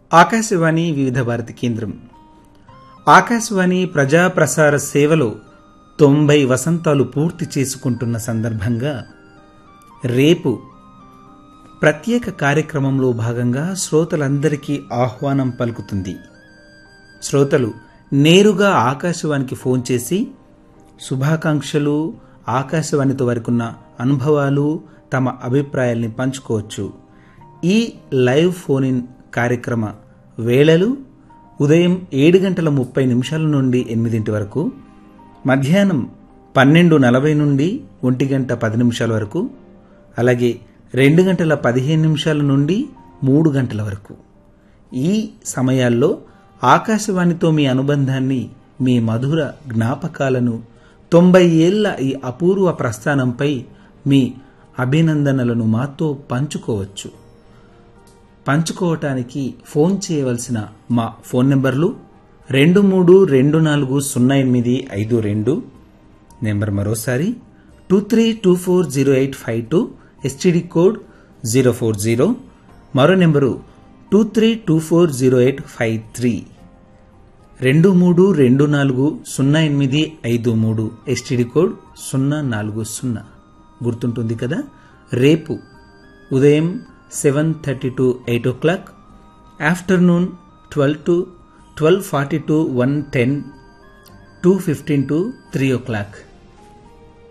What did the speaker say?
ఆకాశవాణి వివిధ భారతి కేంద్రం ఆకాశవాణి ప్రజా ప్రసార సేవలో తొంభై వసంతాలు పూర్తి చేసుకుంటున్న సందర్భంగా రేపు ప్రత్యేక కార్యక్రమంలో భాగంగా శ్రోతలందరికీ ఆహ్వానం పలుకుతుంది శ్రోతలు నేరుగా ఆకాశవాణికి ఫోన్ చేసి శుభాకాంక్షలు ఆకాశవాణితో వారికున్న అనుభవాలు తమ అభిప్రాయాల్ని పంచుకోవచ్చు ఈ లైవ్ ఫోన్ ఇన్ కార్యక్రమ వేళలు ఉదయం ఏడు గంటల ముప్పై నిమిషాల నుండి ఎనిమిదింటి వరకు మధ్యాహ్నం పన్నెండు నలభై నుండి ఒంటి గంట పది నిమిషాల వరకు అలాగే రెండు గంటల పదిహేను నిమిషాల నుండి మూడు గంటల వరకు ఈ సమయాల్లో ఆకాశవాణితో మీ అనుబంధాన్ని మీ మధుర జ్ఞాపకాలను తొంభై ఏళ్ల ఈ అపూర్వ ప్రస్థానంపై మీ అభినందనలను మాతో పంచుకోవచ్చు పంచుకోవటానికి ఫోన్ చేయవలసిన మా ఫోన్ నెంబర్లు రెండు మూడు రెండు నాలుగు సున్నా ఎనిమిది ఐదు రెండు నెంబర్ మరోసారి two three two four zero eight five two STD code zero four zero మరో నెంబరు two three two four zero eight five three రెండు మూడు రెండు నాలుగు సున్నా ఎనిమిది ఐదు మూడు ఎస్టీడీ కోడ్ సున్నా నాలుగు సున్నా గుర్తుంటుంది కదా రేపు ఉదయం seven thirty to eight o'clock afternoon twelve to twelve forty to one ten two fifteen to three oh clock